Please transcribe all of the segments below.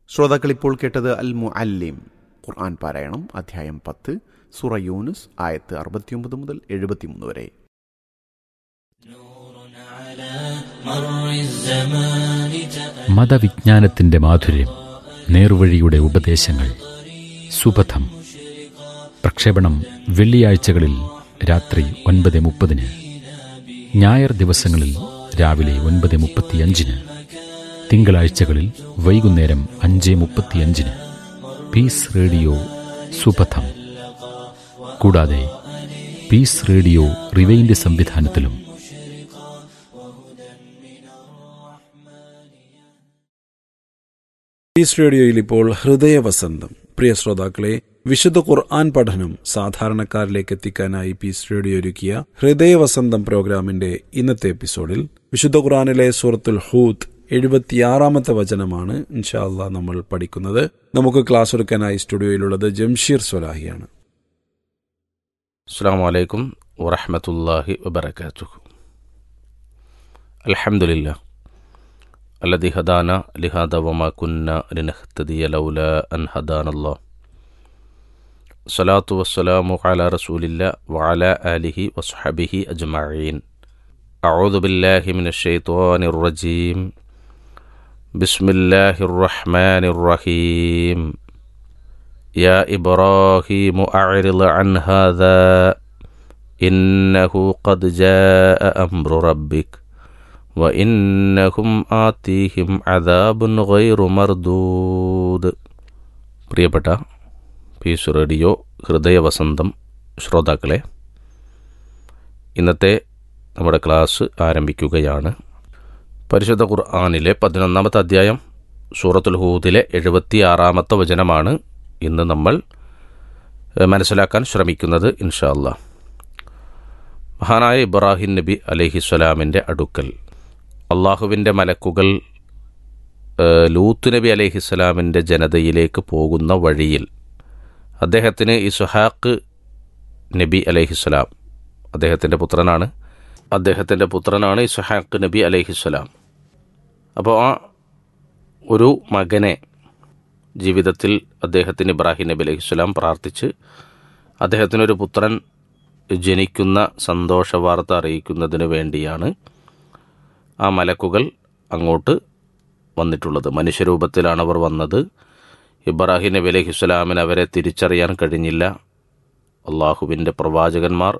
ശ്രോതാക്കൾ ഇപ്പോൾ കേട്ടത് അൽ മുഅല്ലിം ഖുർആൻ പാരായണം അധ്യായം പത്ത് സുറ യൂനുസ് ആയത്ത് അറുപത്തിയൊമ്പത് മുതൽ എഴുപത്തിമൂന്ന് വരെ മതവിജ്ഞാനത്തിന്റെ മാധുര്യം നേർവഴിയുടെ ഉപദേശങ്ങൾ സുപഥം പ്രക്ഷേപണം വെള്ളിയാഴ്ചകളിൽ രാത്രി ഒൻപത് മുപ്പതിന് ഞായർ ദിവസങ്ങളിൽ രാവിലെ ഒൻപത് മുപ്പത്തിയഞ്ചിന് തിങ്കളാഴ്ചകളിൽ വൈകുന്നേരം അഞ്ച് മുപ്പത്തിയഞ്ചിന് പീസ് റേഡിയോ സുപഥം കൂടാതെ പീസ് റേഡിയോ റിവൈൻഡ് സംവിധാനത്തിലും പീസ് റേഡിയോയിൽ ഇപ്പോൾ ഹൃദയവസന്തം പ്രിയ ശ്രോതാക്കളെ വിശുദ്ധ ഖുർആൻ പഠനം സാധാരണക്കാരിലേക്ക് എത്തിക്കാനായി പീസ് റേഡിയോ ഒരുക്കിയ ഹൃദയവസന്തം പ്രോഗ്രാമിന്റെ ഇന്നത്തെ എപ്പിസോഡിൽ വിശുദ്ധ ഖുർആനിലെ സൂറത്തുൽ ഹൂത്ത് എഴുപത്തിയാറാമത്തെ വചനമാണ് ഇൻഷാല്ല നമ്മൾ പഠിക്കുന്നത് നമുക്ക് ക്ലാസ് എടുക്കാനായി സ്റ്റുഡിയോയിലുള്ളത് ജംഷീർ സ്വലാഹിയാണ് السلام عليكم ورحمة الله وبركاته الحمد لله الذي هدانا لهذا وما كنا لنهتدي لولا أن هدانا الله الصلاة والسلام على رسول الله وعلى آله وصحبه أجمعين أعوذ بالله من الشيطان الرجيم بسم الله الرحمن الرحيم يا إبراهيم أعرض عن هذا إنه قد جاء أمر ربك وإنهم آتيهم عذاب غير مردود പ്രിയപ്പെട്ട പീസ് റേഡിയോ ഹൃദയവസന്തം ശ്രോതാക്കളെ ഇന്നത്തെ നമ്മുടെ ക്ലാസ് ആരംഭിക്കുകയാണ് പരിശുദ്ധ ഖുർആാനിലെ പതിനൊന്നാമത്തെ അധ്യായം സൂറത്തുൽ ഹൂദിലെ എഴുപത്തിയാറാമത്തെ വചനമാണ് ഇന്ന് നമ്മൾ എഹ്, മനസ്സിലാക്കാൻ ശ്രമിക്കുന്നത് ഇൻഷാല്ല മഹാനായ ഇബ്രാഹിം നബി അലഹിസ്വലാമിൻ്റെ അടുക്കൽ അള്ളാഹുവിൻ്റെ മലക്കുകൾ ഏഹ്, ലൂത്ത് നബി അലഹിസ്വലാമിൻ്റെ ജനതയിലേക്ക് പോകുന്ന വഴിയിൽ അദ്ദേഹത്തിന് ഇസുഹാക്ക് നബി അലഹിസ്വലാം അദ്ദേഹത്തിൻ്റെ പുത്രനാണ് അദ്ദേഹത്തിൻ്റെ പുത്രനാണ് ഇസുഹാക്ക് നബി അലഹിസ്വലാം അപ്പോൾ ആ ഒരു മകനെ ജീവിതത്തിൽ അദ്ദേഹത്തിന് ഇബ്രാഹിം നബി അലൈഹിസ്സലാം പ്രാർത്ഥിച്ച് അദ്ദേഹത്തിനൊരു പുത്രൻ ജനിക്കുന്ന സന്തോഷ വാർത്ത അറിയിക്കുന്നതിന് വേണ്ടിയാണ് ആ മലക്കുകൾ അങ്ങോട്ട് വന്നിട്ടുള്ളത് മനുഷ്യരൂപത്തിലാണ് അവർ വന്നത് ഇബ്രാഹിം നബി അലൈഹിസ്സലാമിന് അവരെ തിരിച്ചറിയാൻ കഴിഞ്ഞില്ല അള്ളാഹുവിൻ്റെ പ്രവാചകന്മാർ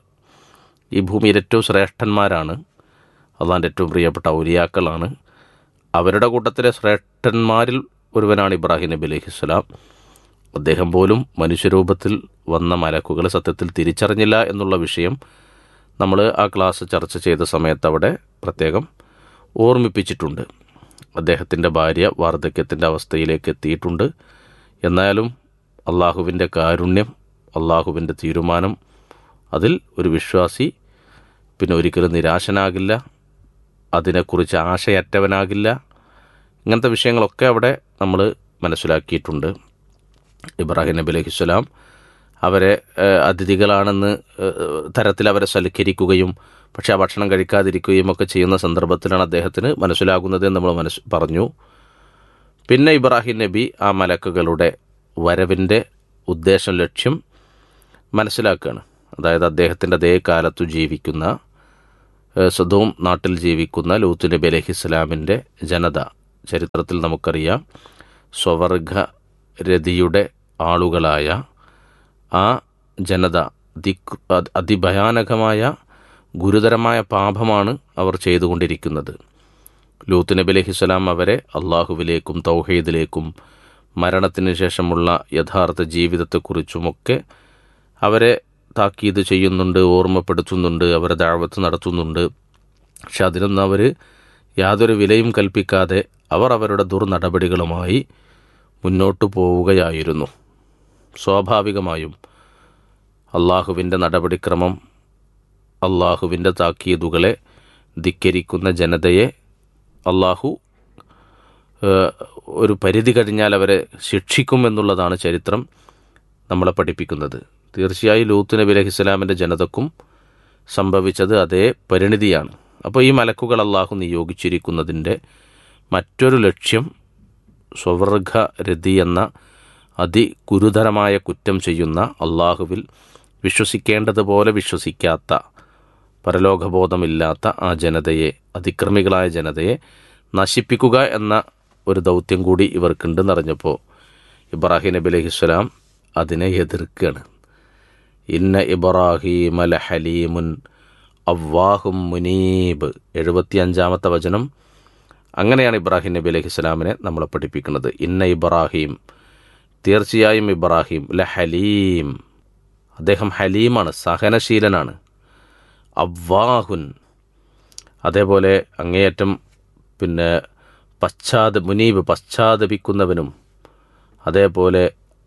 ഈ ഭൂമിയിൽ ഏറ്റവും ശ്രേഷ്ഠന്മാരാണ് അള്ളാൻ്റെ ഏറ്റവും പ്രിയപ്പെട്ട ഔലിയാക്കളാണ് അവരുടെ കൂട്ടത്തിലെ ശ്രേഷ്ഠന്മാരിൽ ഒരുവനാണ് ഇബ്രാഹിം നബി അലൈഹിസ്സലാം അദ്ദേഹം പോലും മനുഷ്യരൂപത്തിൽ വന്ന മലക്കുകൾ സത്യത്തിൽ തിരിച്ചറിഞ്ഞില്ല എന്നുള്ള വിഷയം നമ്മൾ ആ ക്ലാസ് ചർച്ച ചെയ്ത സമയത്ത് അവിടെ പ്രത്യേകം ഓർമ്മിപ്പിച്ചിട്ടുണ്ട് അദ്ദേഹത്തിൻ്റെ ഭാര്യ വാർദ്ധക്യത്തിൻ്റെ അവസ്ഥയിലേക്ക് എത്തിയിട്ടുണ്ട് എന്നാലും അള്ളാഹുവിൻ്റെ കാരുണ്യം അള്ളാഹുവിൻ്റെ തീരുമാനം അതിൽ ഒരു വിശ്വാസി പിന്നെ ഒരിക്കലും നിരാശനാകില്ല അതിനെക്കുറിച്ച് ആശയറ്റവനാകില്ല ഇങ്ങനത്തെ വിഷയങ്ങളൊക്കെ അവിടെ നമ്മൾ മനസ്സിലാക്കിയിട്ടുണ്ട് ഇബ്രാഹിം നബി അലൈഹിസ്സലാം അവരെ ഏഹ്, അതിഥികളാണെന്ന് ഏഹ്, തരത്തിൽ അവരെ സൽക്കരിക്കുകയും പക്ഷേ ആ ഭക്ഷണം കഴിക്കാതിരിക്കുകയും ഒക്കെ ചെയ്യുന്ന സന്ദർഭത്തിലാണ് അദ്ദേഹത്തിന് മനസ്സിലാകുന്നത് എന്ന് നമ്മൾ മനസ്സ് പറഞ്ഞു പിന്നെ ഇബ്രാഹിം നബി ആ മലക്കുകളുടെ വരവിൻ്റെ ഉദ്ദേശം ലക്ഷ്യം മനസ്സിലാക്കുകയാണ് അതായത് അദ്ദേഹത്തിൻ്റെ അതേ കാലത്തു ജീവിക്കുന്ന ഏഹ്, സദോം നാട്ടിൽ ജീവിക്കുന്ന ലൂത്ത് നബി അലഹിസ്ലാമിൻ്റെ ജനത ചരിത്രത്തിൽ നമുക്കറിയാം സ്വവർഗ രതിയുടെ ആളുകളായ ആ ജനത ദിക് അത് അതിഭയാനകമായ ഗുരുതരമായ പാപമാണ് അവർ ചെയ്തുകൊണ്ടിരിക്കുന്നത് ലൂത്ത് നബി അലഹിസ്സലാം അവരെ അള്ളാഹുവിലേക്കും തൗഹീദിലേക്കും മരണത്തിന് ശേഷമുള്ള യഥാർത്ഥ ജീവിതത്തെക്കുറിച്ചുമൊക്കെ അവരെ താക്കീത് ചെയ്യുന്നുണ്ട് ഓർമ്മപ്പെടുത്തുന്നുണ്ട് അവരെ ദാവത്ത് നടത്തുന്നുണ്ട് പക്ഷെ അതിനൊന്നും അവർ യാതൊരു വിലയും കൽപ്പിക്കാതെ അവർ അവരുടെ ദുർനടപടികളുമായി മുന്നോട്ടു പോവുകയായിരുന്നു സ്വാഭാവികമായും അള്ളാഹുവിൻ്റെ നടപടിക്രമം അള്ളാഹുവിൻ്റെ താക്കീതുകളെ ധിക്കരിക്കുന്ന ജനതയെ അള്ളാഹു ഏഹ്, ഒരു പരിധി കഴിഞ്ഞാൽ അവരെ ശിക്ഷിക്കുമെന്നുള്ളതാണ് ചരിത്രം നമ്മളെ പഠിപ്പിക്കുന്നത് തീർച്ചയായും ലൂത്ത് നബി അലൈഹി ഇസ്ലാമിൻ്റെ ജനതക്കും സംഭവിച്ചത് അതേ പരിണിതിയാണ് അപ്പോൾ ഈ മലക്കുകൾ അള്ളാഹു നിയോഗിച്ചിരിക്കുന്നതിൻ്റെ മറ്റൊരു ലക്ഷ്യം സ്വവർഗരതി എന്ന അതിഗുരുതരമായ കുറ്റം ചെയ്യുന്ന അള്ളാഹുവിൽ വിശ്വസിക്കേണ്ടതുപോലെ വിശ്വസിക്കാത്ത പരലോകബോധമില്ലാത്ത ആ ജനതയെ അതിക്രമികളായ ജനതയെ നശിപ്പിക്കുക എന്ന ഒരു ദൗത്യം കൂടി ഇവർക്കുണ്ടെന്നറിഞ്ഞപ്പോൾ ഇബ്രാഹിം നബി അലഹിസ്സലാം അതിനെ എതിർക്കുകയാണ് ഇന്ന ഇബ്രാഹിം അല ഹലീമുൻ അവ്വാഹും മുനീബ് എഴുപത്തിയഞ്ചാമത്തെ വചനം അങ്ങനെയാണ് ഇബ്രാഹിം നബി അലൈഹി സ്വലാമിനെ നമ്മളെ പഠിപ്പിക്കുന്നത് ഇന്ന ഇബ്രാഹിം തീർച്ചയായും ഇബ്രാഹിം ല ഹലീം അദ്ദേഹം ഹലീമാണ് സഹനശീലനാണ് അവ്വാഹുൻ അതേപോലെ അങ്ങേയറ്റം പിന്നെ പശ്ചാത്ത മുനീബ് പശ്ചാത്തപിക്കുന്നവനും അതേപോലെ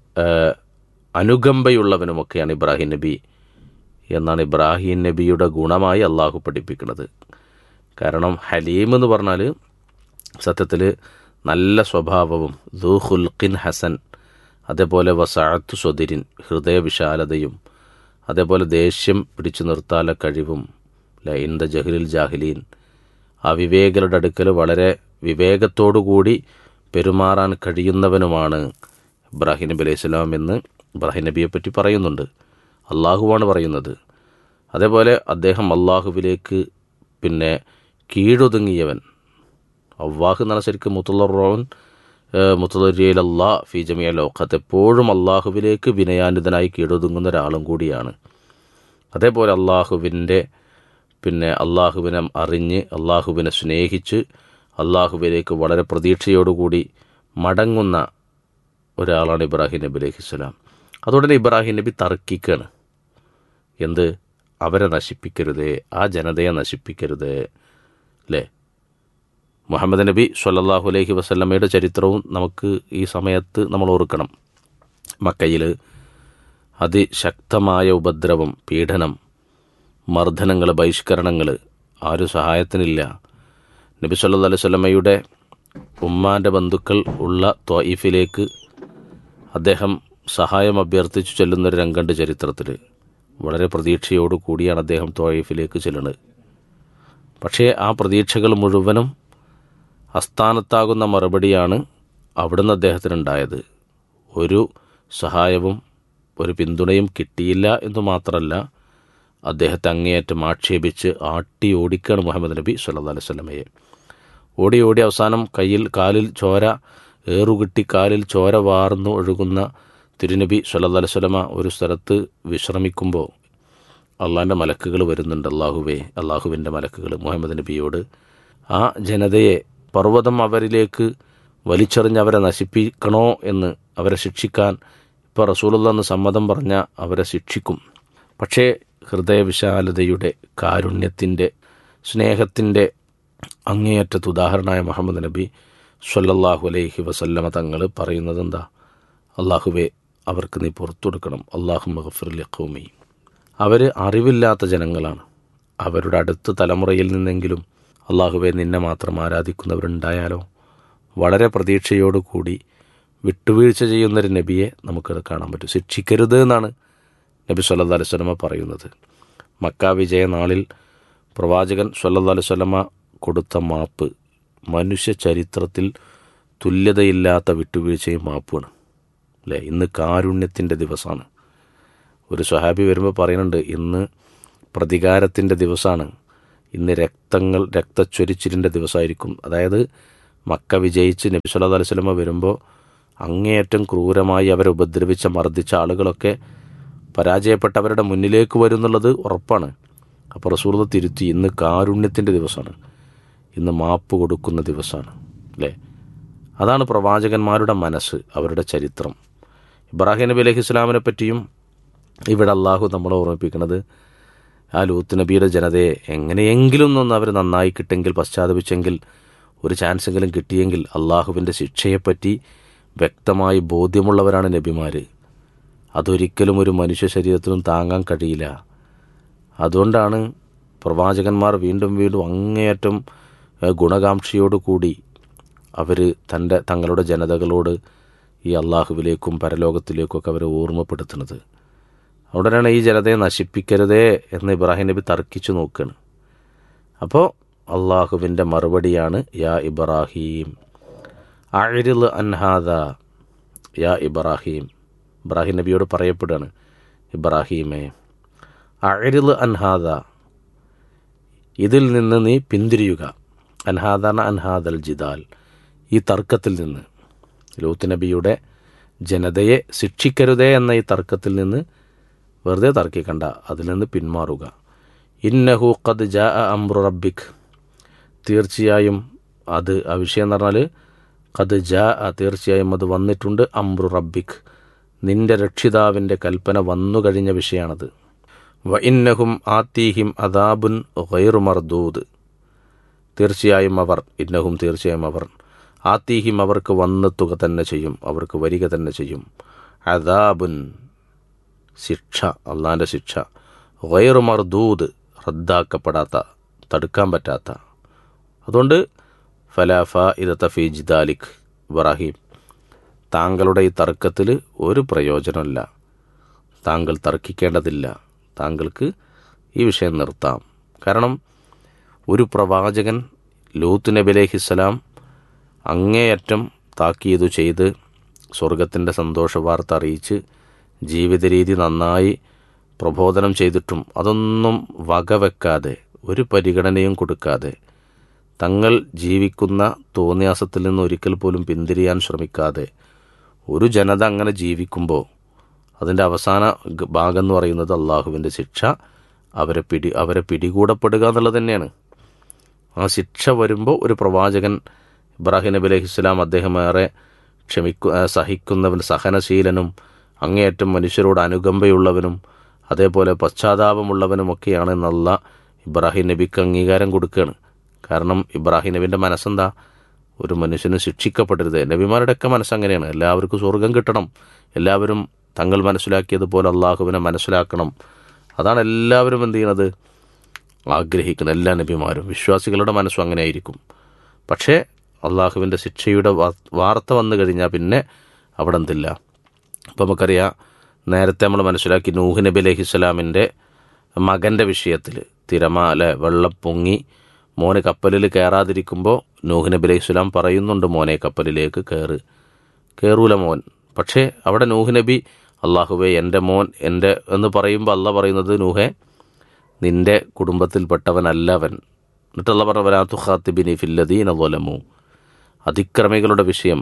അനുകമ്പയുള്ളവനുമൊക്കെയാണ് ഇബ്രാഹിം നബി എന്നാണ് ഇബ്രാഹിം നബിയുടെ ഗുണമായി അള്ളാഹു പഠിപ്പിക്കുന്നത് കാരണം ഹലീം എന്ന് പറഞ്ഞാൽ സത്യത്തിൽ നല്ല സ്വഭാവവും ദുഹുൽഖിൻ ഹസൻ അതേപോലെ വസാഅത്തു സ്വദിരിൻ ഹൃദയവിശാലതയും അതേപോലെ ദേഷ്യം പിടിച്ചു നിർത്താല കഴിവും ലൈന്ദ ജഹ്ലിൽ ജാഹിലീൻ അവിവേകരുടെ അടുക്കൽ വളരെ വിവേകത്തോടുകൂടി പെരുമാറാൻ കഴിയുന്നവനുമാണ് ഇബ്രാഹിം നബി അലൈഹി സ്വലാം എന്ന് ഇബ്രാഹിം നബിയെ പറ്റി പറയുന്നുണ്ട് അള്ളാഹുവാണ് പറയുന്നത് അതേപോലെ അദ്ദേഹം അള്ളാഹുവിലേക്ക് പിന്നെ കീഴൊതുങ്ങിയവൻ അള്ളാഹു എന്നാണ് ശരിക്കും മുത്തുള്ളറോൻ മുത്തുലരിയൽ അള്ളാ ഫി ജമിയ ലോകത്ത് എപ്പോഴും അള്ളാഹുവിലേക്ക് വിനയാനിതനായി കീഴൊതുങ്ങുന്ന ഒരാളും കൂടിയാണ് അതേപോലെ അള്ളാഹുവിൻ്റെ പിന്നെ അള്ളാഹുവിനെ അറിഞ്ഞ് അള്ളാഹുവിനെ സ്നേഹിച്ച് അള്ളാഹുവിലേക്ക് വളരെ പ്രതീക്ഷയോടുകൂടി മടങ്ങുന്ന ഒരാളാണ് ഇബ്രാഹിം നബി അലഹിസ്സലാം അതുകൊണ്ട് തന്നെ ഇബ്രാഹിം നബി തർക്കിക്കാണ് എന്ത് അവരെ നശിപ്പിക്കരുതേ ആ ജനതയെ നശിപ്പിക്കരുതേ അല്ലേ മുഹമ്മദ് നബി സല്ലാഹു അലൈഹി വസല്ലമ്മയുടെ ചരിത്രവും നമുക്ക് ഈ സമയത്ത് നമ്മൾ ഓർക്കണം മക്കയിൽ അതിശക്തമായ ഉപദ്രവം പീഡനം മർദ്ദനങ്ങൾ ബഹിഷ്കരണങ്ങൾ ആരും സഹായത്തിനില്ല നബി സല്ലാ അലൈഹി സ്വലമയുടെ ഉമ്മാൻ്റെ ബന്ധുക്കൾ ഉള്ള ത്വയിഫിലേക്ക് അദ്ദേഹം സഹായം അഭ്യർത്ഥിച്ചു ചെല്ലുന്നൊരു രംഗണ്ട് ചരിത്രത്തിൽ വളരെ പ്രതീക്ഷയോടു കൂടിയാണ് അദ്ദേഹം ത്വയിഫിലേക്ക് ചെല്ലുന്നത് പക്ഷേ ആ പ്രതീക്ഷകൾ മുഴുവനും അസ്ഥാനത്താകുന്ന മറുപടിയാണ് അവിടുന്ന് അദ്ദേഹത്തിനുണ്ടായത് ഒരു സഹായവും ഒരു പിന്തുണയും കിട്ടിയില്ല എന്ന് മാത്രമല്ല അദ്ദേഹത്തെ അങ്ങേയറ്റം ആക്ഷേപിച്ച് ആട്ടി ഓടിക്കുകയാണ് മുഹമ്മദ് നബി സല്ലാ അലൈഹി സ്വലമയെ ഓടി ഓടി അവസാനം കയ്യിൽ കാലിൽ ചോര ഏറുകിട്ടി കാലിൽ ചോര വാർന്നു ഒഴുകുന്ന തിരുനബി സല്ലാ അലൈഹി സ്വലമ ഒരു സ്ഥലത്ത് വിശ്രമിക്കുമ്പോൾ അള്ളാഹിൻ്റെ മലക്കുകൾ വരുന്നുണ്ട് അള്ളാഹുവേ അള്ളാഹുവിൻ്റെ മലക്കുകൾ മുഹമ്മദ് നബിയോട് ആ ജനതയെ പർവ്വതം അവരിലേക്ക് വലിച്ചെറിഞ്ഞ് അവരെ നശിപ്പിക്കണോ എന്ന് അവരെ ശിക്ഷിക്കാൻ ഇപ്പോൾ റസൂലെന്ന് സമ്മതം പറഞ്ഞ അവരെ ശിക്ഷിക്കും പക്ഷേ ഹൃദയവിശാലതയുടെ കാരുണ്യത്തിൻ്റെ സ്നേഹത്തിൻ്റെ അങ്ങേയറ്റത്ത് ഉദാഹരണമായ മുഹമ്മദ് നബി സ്വല്ലല്ലാഹു അലൈഹി വസല്ലമ തങ്ങൾ പറയുന്നത് എന്താ അള്ളാഹുവെ അവർക്ക് നീ പുറത്തു കൊടുക്കണം അള്ളാഹു മഹഫുർലി അവർ അറിവില്ലാത്ത ജനങ്ങളാണ് അവരുടെ അടുത്ത തലമുറയിൽ നിന്നെങ്കിലും അള്ളാഹുവെ നിന്നെ മാത്രം ആരാധിക്കുന്നവരുണ്ടായാലോ വളരെ പ്രതീക്ഷയോടുകൂടി വിട്ടുവീഴ്ച ചെയ്യുന്നൊരു നബിയെ നമുക്കത് കാണാൻ പറ്റും ശിക്ഷിക്കരുത് എന്നാണ് നബി സല്ലാ അലൈഹി സ്വലമ പറയുന്നത് മക്ക വിജയ നാളിൽ പ്രവാചകൻ സല്ലാ അലൈഹി സ്വലമ കൊടുത്ത മാപ്പ് മനുഷ്യ ചരിത്രത്തിൽ തുല്യതയില്ലാത്ത വിട്ടുവീഴ്ചയും മാപ്പുമാണ് അല്ലേ ഇന്ന് കാരുണ്യത്തിൻ്റെ ദിവസമാണ് ഒരു സ്വഹാബി വരുമ്പോൾ പറയുന്നുണ്ട് ഇന്ന് പ്രതികാരത്തിൻ്റെ ദിവസമാണ് ഇന്ന് രക്തങ്ങൾ രക്തച്ചൊരിച്ചിലിൻ്റെ ദിവസമായിരിക്കും അതായത് മക്ക വിജയിച്ച് നബി സല്ലാ അലൈഹി സ്വലമ വരുമ്പോൾ അങ്ങേയറ്റം ക്രൂരമായി അവരെ ഉപദ്രവിച്ച മർദ്ദിച്ച ആളുകളൊക്കെ പരാജയപ്പെട്ടവരുടെ മുന്നിലേക്ക് വരുന്നുള്ളത് ഉറപ്പാണ് അപ്പോൾ റസൂർദ തിരുത്തി ഇന്ന് കാരുണ്യത്തിൻ്റെ ദിവസമാണ് ഇന്ന് മാപ്പ് കൊടുക്കുന്ന ദിവസമാണ് അല്ലേ അതാണ് പ്രവാചകന്മാരുടെ മനസ്സ് അവരുടെ ചരിത്രം ഇബ്രാഹിം നബി അലൈഹി ഇസ്ലാമിനെ പറ്റിയും ഇവിടെ അള്ളാഹു നമ്മളെ ഓർമ്മിപ്പിക്കുന്നത് ആ ലൂത്ത് നബിയുടെ ജനതയെ എങ്ങനെയെങ്കിലും ഒന്ന് അവർ നന്നായി കിട്ടെങ്കിൽ പശ്ചാത്തപിച്ചെങ്കിൽ ഒരു ചാൻസെങ്കിലും കിട്ടിയെങ്കിൽ അള്ളാഹുവിൻ്റെ ശിക്ഷയെപ്പറ്റി വ്യക്തമായി ബോധ്യമുള്ളവരാണ് നബിമാർ അതൊരിക്കലും ഒരു മനുഷ്യ ശരീരത്തിനും താങ്ങാൻ കഴിയില്ല അതുകൊണ്ടാണ് പ്രവാചകന്മാർ വീണ്ടും വീണ്ടും അങ്ങേയറ്റം ഗുണകാംക്ഷയോടു കൂടി അവർ തൻ്റെ തങ്ങളുടെ ജനതകളോട് ഈ അള്ളാഹുവിലേക്കും പരലോകത്തിലേക്കൊക്കെ അവരെ ഓർമ്മപ്പെടുത്തുന്നത് അവിടെയാണ് ഈ ജനതയെ നശിപ്പിക്കരുതേ എന്ന് ഇബ്രാഹിം നബി തർക്കിച്ചു നോക്കുകയാണ് അപ്പോൾ അള്ളാഹുവിൻ്റെ മറുപടിയാണ് യാ ഇബ്രാഹിം അഴിൽ അൻഹാദ യാ ഇബ്രാഹിം ഇബ്രാഹിം നബിയോട് പറയപ്പെടുകയാണ് ഇബ്രാഹീമേ അഴിൽ അൻഹാദ ഇതിൽ നിന്ന് നീ പിന്തിരിയുക അൻഹാദാന അൻഹാദൽ ജിദാൽ ഈ തർക്കത്തിൽ നിന്ന് ലൂത്ത് നബിയുടെ ജനതയെ ശിക്ഷിക്കരുതേ എന്ന ഈ തർക്കത്തിൽ നിന്ന് വെറുതെ തർക്കിക്കണ്ട അതിൽ നിന്ന് പിന്മാറുക ഇന്നഹു ഖദ് ജാ അംറു റബ്ബിക് തീർച്ചയായും അത് ആ വിഷയം എന്ന് പറഞ്ഞാൽ ഖദ് ജാ തീർച്ചയായും അത് വന്നിട്ടുണ്ട് അംറു റബ്ബിക് നിന്റെ രക്ഷിതാവിൻ്റെ കൽപ്പന വന്നു കഴിഞ്ഞ വിഷയമാണത് വ ഇന്നഹും ആത്തീഹിം അദാബുൻ ഗൈറു മർദൂദ് തീർച്ചയായും അവർ ഇന്നഹും തീർച്ചയായും അവർ ആത്തീഹിം അവർക്ക് വന്നെത്തുക തന്നെ ചെയ്യും അവർക്ക് വരിക തന്നെ ചെയ്യും അദാബുൻ ശിക്ഷ അള്ളാൻ്റെ ശിക്ഷ ഗൈറു മർദൂദ് റദ്ദാക്കപ്പെടാത്ത തടുക്കാൻ പറ്റാത്ത അതുകൊണ്ട് ഫലാഫ ഇദത്ത ഫി ജിദാലിഖ് ഇബ്രാഹിം താങ്കളുടെ ഈ തർക്കത്തിൽ ഒരു പ്രയോജനമില്ല താങ്കൾ തർക്കിക്കേണ്ടതില്ല താങ്കൾക്ക് ഈ വിഷയം നിർത്താം കാരണം ഒരു പ്രവാചകൻ ലൂത്ത് നബി അലൈഹിസ്സലാം അങ്ങേയറ്റം താക്കീതു ചെയ്ത് സ്വർഗത്തിൻ്റെ സന്തോഷ വാർത്ത അറിയിച്ച് ജീവിത രീതി നന്നായി പ്രബോധനം ചെയ്തിട്ടും അതൊന്നും വകവെക്കാതെ ഒരു പരിഗണനയും കൊടുക്കാതെ തങ്ങൾ ജീവിക്കുന്ന തോന്നിയാസത്തിൽ നിന്ന് ഒരിക്കൽ പോലും പിന്തിരിയാൻ ശ്രമിക്കാതെ ഒരു ജനത അങ്ങനെ ജീവിക്കുമ്പോൾ അതിൻ്റെ അവസാന ഗ- ഭാഗം എന്ന് പറയുന്നത് അള്ളാഹുവിൻ്റെ ശിക്ഷ അവരെ പിടി അവരെ പിടികൂടപ്പെടുക എന്നുള്ളത് തന്നെയാണ് ആ ശിക്ഷ വരുമ്പോൾ ഒരു പ്രവാചകൻ ഇബ്രാഹിം നബി അലൈഹി ഇസ്ലാം അദ്ദേഹം ഏറെ ക്ഷമിക്കു ആ, സഹിക്കുന്നവൻ സഹനശീലനും അങ്ങേയറ്റം മനുഷ്യരോട് അനുകമ്പയുള്ളവനും അതേപോലെ പശ്ചാത്താപമുള്ളവനുമൊക്കെയാണ് എന്നുള്ള ഇബ്രാഹിം നബിക്ക് അംഗീകാരം കൊടുക്കുകയാണ് കാരണം ഇബ്രാഹിം നബിൻ്റെ മനസ്സെന്താ ഒരു മനുഷ്യന് ശിക്ഷിക്കപ്പെടരുത് നബിമാരുടെയൊക്കെ മനസ്സങ്ങനെയാണ് എല്ലാവർക്കും സ്വർഗം കിട്ടണം എല്ലാവരും തങ്ങൾ മനസ്സിലാക്കിയതുപോലെ അള്ളാഹുവിനെ മനസ്സിലാക്കണം അതാണ് എല്ലാവരും എന്ത് ചെയ്യണത് ആഗ്രഹിക്കുന്നത് എല്ലാ നബിമാരും വിശ്വാസികളുടെ മനസ്സും അങ്ങനെ ആയിരിക്കും പക്ഷേ അള്ളാഹുവിൻ്റെ ശിക്ഷയുടെ വാ- വാർത്ത വന്നു കഴിഞ്ഞാൽ പിന്നെ അവിടെ എന്തില്ല അപ്പോൾ നമുക്കറിയാം നേരത്തെ നമ്മൾ മനസ്സിലാക്കി നൂഹ് നബി അലൈഹി സ്വലാമിൻ്റെ മകൻ്റെ വിഷയത്തിൽ തിരമാല വെള്ളം പൊങ്ങി മോന് കപ്പലിൽ കയറാതിരിക്കുമ്പോൾ നൂഹ് നബി അലൈഹി സ്വലാം പറയുന്നുണ്ട് മോനെ കപ്പലിലേക്ക് കയറ് കയറൂല മോൻ പക്ഷേ അവിടെ നൂഹ് നബി അള്ളാഹുവെ എൻ്റെ മോൻ എൻ്റെ എന്ന് പറയുമ്പോൾ അല്ല പറയുന്നത് നൂഹെ നിന്റെ കുടുംബത്തിൽപ്പെട്ടവനല്ല അവൻ എന്നിട്ടുള്ള പറഞ്ഞ ഖാത്തിബിനി ഫില്ലദീൻ വലമു അതിക്രമികളുടെ വിഷയം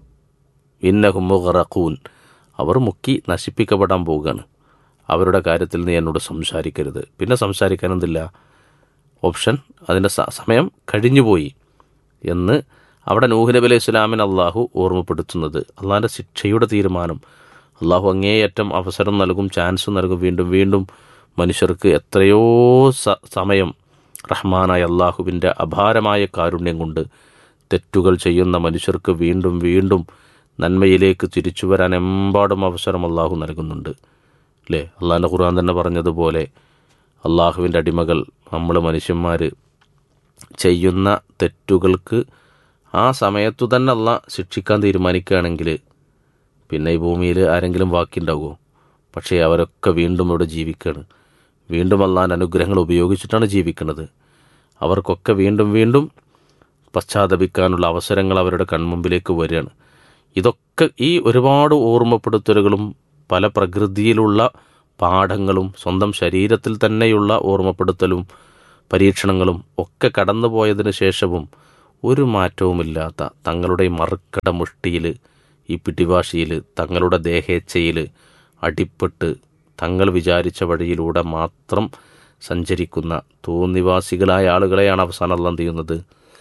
ഇന്നഹും മുഗറഖൂൻ അവർ മുക്കി നശിപ്പിക്കപ്പെടാൻ പോവുകയാണ് അവരുടെ കാര്യത്തിൽ നീ എന്നോട് സംസാരിക്കരുത് പിന്നെ സംസാരിക്കാൻ എന്തില്ല ഓപ്ഷൻ അതിൻ്റെ സ- സമയം കഴിഞ്ഞുപോയി എന്ന് അവിടെ നൂഹ് നബി അലൈഹി സ്വലാമിന് അള്ളാഹു ഓർമ്മപ്പെടുത്തുന്നത് അള്ളാഹിൻ്റെ ശിക്ഷയുടെ തീരുമാനം അള്ളാഹു അങ്ങേയറ്റം അവസരം നൽകും ചാൻസ് നൽകും വീണ്ടും വീണ്ടും മനുഷ്യർക്ക് എത്രയോ സ- സമയം റഹ്മാനായ അള്ളാഹുവിൻ്റെ അപാരമായ കാരുണ്യം കൊണ്ട് തെറ്റുകൾ ചെയ്യുന്ന മനുഷ്യർക്ക് വീണ്ടും വീണ്ടും നന്മയിലേക്ക് തിരിച്ചു വരാൻ എമ്പാടും അവസരം അള്ളാഹു നൽകുന്നുണ്ട് അല്ലേ അള്ളാഹിൻ്റെ ഖുർആൻ തന്നെ പറഞ്ഞതുപോലെ അള്ളാഹുവിൻ്റെ അടിമകൾ നമ്മൾ മനുഷ്യന്മാർ ചെയ്യുന്ന തെറ്റുകൾക്ക് ആ സമയത്തു തന്നെ അല്ല ശിക്ഷിക്കാൻ തീരുമാനിക്കുകയാണെങ്കിൽ പിന്നെ ഈ ഭൂമിയിൽ ആരെങ്കിലും ബാക്കിയുണ്ടാവുമോ പക്ഷേ അവരൊക്കെ വീണ്ടും ഇവിടെ ജീവിക്കുകയാണ് വീണ്ടും അള്ളാൻ്റെ അനുഗ്രഹങ്ങൾ ഉപയോഗിച്ചിട്ടാണ് ജീവിക്കുന്നത് അവർക്കൊക്കെ വീണ്ടും വീണ്ടും പശ്ചാത്തപിക്കാനുള്ള അവസരങ്ങൾ അവരുടെ കൺമുമ്പിലേക്ക് വരികയാണ് ഇതൊക്കെ ഈ ഒരുപാട് ഓർമ്മപ്പെടുത്തലുകളും പല പ്രകൃതിയിലുള്ള പാഠങ്ങളും സ്വന്തം ശരീരത്തിൽ തന്നെയുള്ള ഓർമ്മപ്പെടുത്തലും പരീക്ഷണങ്ങളും ഒക്കെ കടന്നുപോയതിന് ശേഷവും ഒരു മാറ്റവുമില്ലാത്ത തങ്ങളുടെ ഈ മറുക്കട മുഷ്ടിയിൽ ഈ പിടിവാശിയിൽ തങ്ങളുടെ ദേഹേച്ഛയിൽ അടിപ്പെട്ട് തങ്ങൾ വിചാരിച്ച വഴിയിലൂടെ മാത്രം സഞ്ചരിക്കുന്ന തോന്നിവാസികളായ ആളുകളെയാണ് അവസാനം അല്ലാം ചെയ്യുന്നത്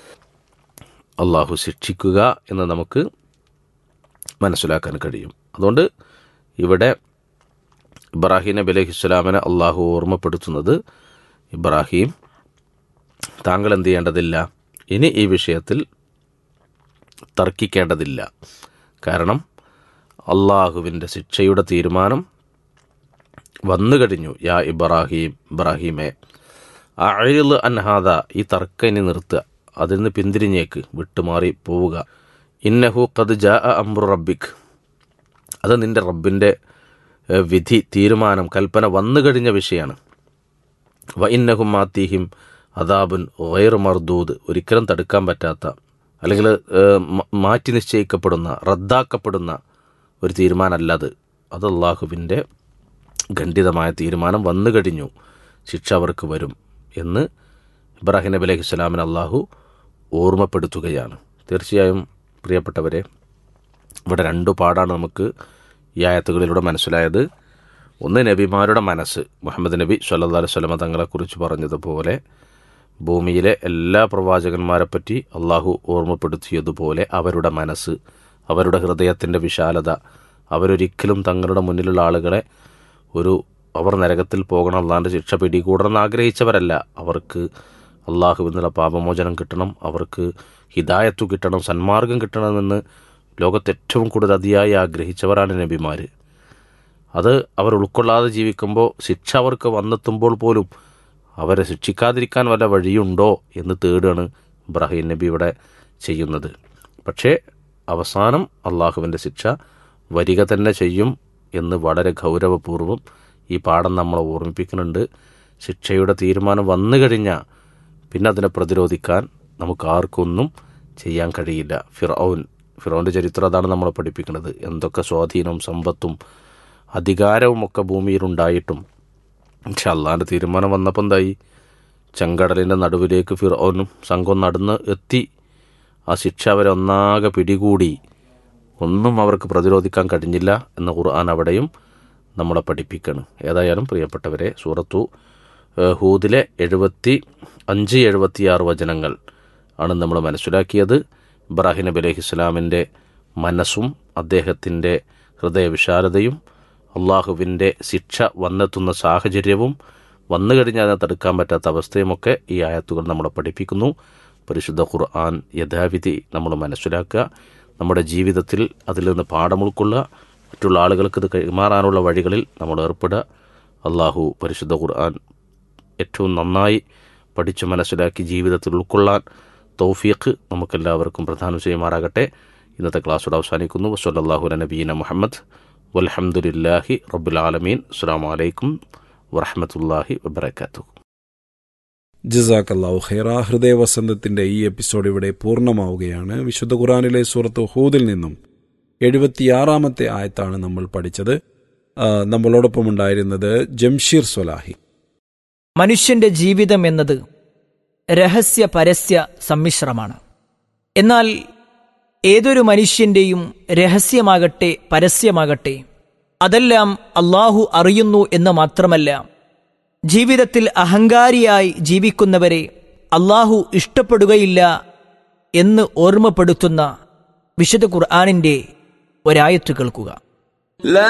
അള്ളാഹു ശിക്ഷിക്കുക എന്ന് നമുക്ക് മനസ്സിലാക്കാൻ കഴിയും അതുകൊണ്ട് ഇവിടെ ഇബ്രാഹിം നബി അലൈഹി ഇസ്ലാമിനെ അള്ളാഹു ഓർമ്മപ്പെടുത്തുന്നത് ഇബ്രാഹിം താങ്കൾ എന്ത് ചെയ്യേണ്ടതില്ല ഇനി ഈ വിഷയത്തിൽ തർക്കിക്കേണ്ടതില്ല കാരണം അള്ളാഹുവിൻ്റെ ശിക്ഷയുടെ തീരുമാനം വന്നു കഴിഞ്ഞു യാ ഇബ്രാഹിം ഇബ്രാഹിമെ അഴിൽ അൻഹാദ ഈ തർക്കം ഇനി നിർത്തുക അതിൽ നിന്ന് പിന്തിരിഞ്ഞേക്ക് വിട്ടുമാറി പോവുക ഇന്നഹു ഖദ് ജാ അംറു റബ്ബിക് അത് നിന്റെ റബ്ബിൻ്റെ ഏഹ്, വിധി തീരുമാനം കൽപ്പന വന്നു കഴിഞ്ഞ വിഷയമാണ് വ ഇന്നഹും മാത്തീഹിം അദാബുൻ ഒയർ മർദൂദ് ഒരിക്കലും തടുക്കാൻ പറ്റാത്ത അല്ലെങ്കിൽ ഏഹ്, മ- മാറ്റി നിശ്ചയിക്കപ്പെടുന്ന റദ്ദാക്കപ്പെടുന്ന ഒരു തീരുമാനമല്ല അത് അത് അള്ളാഹുവിൻ്റെ ഖണ്ഡിതമായ തീരുമാനം വന്നു കഴിഞ്ഞു ശിക്ഷ അവർക്ക് വരും എന്ന് ഇബ്രാഹിം നബി അലൈഹി സ്വലാമിന് അള്ളാഹു ഓർമ്മപ്പെടുത്തുകയാണ് തീർച്ചയായും പ്രിയപ്പെട്ടവരെ ഇവിടെ രണ്ടു പാടാണ് നമുക്ക് ഈ ആയത്തുകളിലൂടെ മനസ്സിലായത് ഒന്ന് നബിമാരുടെ മനസ്സ് മുഹമ്മദ് നബി സല്ലാ അലൈഹി സ്വലമ തങ്ങളെക്കുറിച്ച് പറഞ്ഞതുപോലെ ഭൂമിയിലെ എല്ലാ പ്രവാചകന്മാരെ പറ്റി അള്ളാഹു ഓർമ്മപ്പെടുത്തിയതുപോലെ അവരുടെ മനസ്സ് അവരുടെ ഹൃദയത്തിൻ്റെ വിശാലത അവരൊരിക്കലും തങ്ങളുടെ മുന്നിലുള്ള ആളുകളെ ഒരു അവർ നരകത്തിൽ പോകണം അള്ളാഹിൻ്റെ ശിക്ഷ പിടികൂടണം എന്ന് ആഗ്രഹിച്ചവരല്ല അവർക്ക് അള്ളാഹു എന്നുള്ള പാപമോചനം കിട്ടണം അവർക്ക് ഹിദായത്തു കിട്ടണം സന്മാർഗം കിട്ടണമെന്ന് ലോകത്ത് ഏറ്റവും കൂടുതൽ അതിയായി ആഗ്രഹിച്ചവരാണ് നബിമാർ അത് അവർ ഉൾക്കൊള്ളാതെ ജീവിക്കുമ്പോൾ ശിക്ഷ അവർക്ക് വന്നെത്തുമ്പോൾ പോലും അവരെ ശിക്ഷിക്കാതിരിക്കാൻ വല്ല വഴിയുണ്ടോ എന്ന് തേടുകയാണ് ഇബ്രാഹിം നബി ഇവിടെ ചെയ്യുന്നത് പക്ഷേ അവസാനം അള്ളാഹുവിൻ്റെ ശിക്ഷ വരിക തന്നെ ചെയ്യും എന്ന് വളരെ ഗൗരവപൂർവ്വം ഈ പാഠം നമ്മളെ ഓർമ്മിപ്പിക്കുന്നുണ്ട് ശിക്ഷയുടെ തീരുമാനം വന്നു കഴിഞ്ഞാൽ പിന്നെ അതിനെ പ്രതിരോധിക്കാൻ നമുക്ക് ആർക്കൊന്നും ചെയ്യാൻ കഴിയില്ല ഫിറൌൻ ഫിറോൻ്റെ ചരിത്രം അതാണ് നമ്മളെ പഠിപ്പിക്കുന്നത് എന്തൊക്കെ സ്വാധീനവും സമ്പത്തും അധികാരവും ഒക്കെ ഭൂമിയിലുണ്ടായിട്ടും പക്ഷെ അള്ളാൻ്റെ തീരുമാനം വന്നപ്പോൾ എന്തായി ചെങ്കടലിൻ്റെ നടുവിലേക്ക് ഫിറോനും സംഘം നടന്ന് എത്തി ആ ശിക്ഷ അവരെ ഒന്നാകെ പിടികൂടി ഒന്നും അവർക്ക് പ്രതിരോധിക്കാൻ കഴിഞ്ഞില്ല എന്ന ഖുർആൻ അവിടെയും നമ്മളെ പഠിപ്പിക്കണം ഏതായാലും പ്രിയപ്പെട്ടവരെ സൂറത്തു ഏഹ്, ഹൂദിലെ എഴുപത്തി അഞ്ച് എഴുപത്തിയാറ് വചനങ്ങൾ ആണ് നമ്മൾ മനസ്സിലാക്കിയത് ഇബ്രാഹിം നബി അലൈഹി ഇസ്ലാമിൻ്റെ മനസ്സും അദ്ദേഹത്തിൻ്റെ ഹൃദയവിശാലതയും അള്ളാഹുവിൻ്റെ ശിക്ഷ വന്നെത്തുന്ന സാഹചര്യവും വന്നു കഴിഞ്ഞാൽ അതിനെ തടുക്കാൻ പറ്റാത്ത അവസ്ഥയുമൊക്കെ ഈ ആയത്തുകൾ നമ്മളെ പഠിപ്പിക്കുന്നു പരിശുദ്ധ ഖുർആൻ യഥാവിധി നമ്മൾ മനസ്സിലാക്കുക നമ്മുടെ ജീവിതത്തിൽ അതിൽ നിന്ന് പാഠം ഉൾക്കൊള്ളുക മറ്റുള്ള ആളുകൾക്ക് ഇത് കൈമാറാനുള്ള വഴികളിൽ നമ്മൾ ഏർപ്പെടുക അള്ളാഹു പരിശുദ്ധ ഖുർആൻ ഏറ്റവും നന്നായി പഠിച്ചു മനസ്സിലാക്കി ജീവിതത്തിൽ ഉൾക്കൊള്ളാൻ തൗഫീഖ് നമുക്കെല്ലാവർക്കും പ്രധാനം ചെയ്യുമാറാകട്ടെ ഇന്നത്തെ ക്ലാസ്സോട് അവസാനിക്കുന്നു വസല്ലാഹു നബീന മുഹമ്മദ് വലഹമുല്ലാഹി റബ്ബുലാലമീൻ അസ്സാം വലൈക്കും വറഹമത്തല്ലാഹി വബർക്കാത്തു ജസാക്കല്ലാഹു ഖൈറ ഹൃദയവസന്തത്തിന്റെ ഈ എപ്പിസോഡ് ഇവിടെ പൂർണ്ണമാവുകയാണ് വിശുദ്ധ ഖുറാനിലെ സൂറത്ത് ഹൂദിൽ നിന്നും എഴുപത്തിയാറാമത്തെ ആയത്താണ് നമ്മൾ പഠിച്ചത് ആ, നമ്മളോടൊപ്പം ഉണ്ടായിരുന്നത് ജംഷീർ സ്വലാഹി മനുഷ്യന്റെ ജീവിതം എന്നത് രഹസ്യ പരസ്യ സമ്മിശ്രമാണ് എന്നാൽ ഏതൊരു മനുഷ്യന്റെയും രഹസ്യമാകട്ടെ പരസ്യമാകട്ടെ അതെല്ലാം അള്ളാഹു അറിയുന്നു എന്ന് മാത്രമല്ല ജീവിതത്തിൽ അഹങ്കാരിയായി ജീവിക്കുന്നവരെ അള്ളാഹു ഇഷ്ടപ്പെടുകയില്ല എന്ന് ഓർമ്മപ്പെടുത്തുന്ന വിശുദ്ധ ഖുർആാനിന്റെ ഒരായത്ത് കേൾക്കുക لا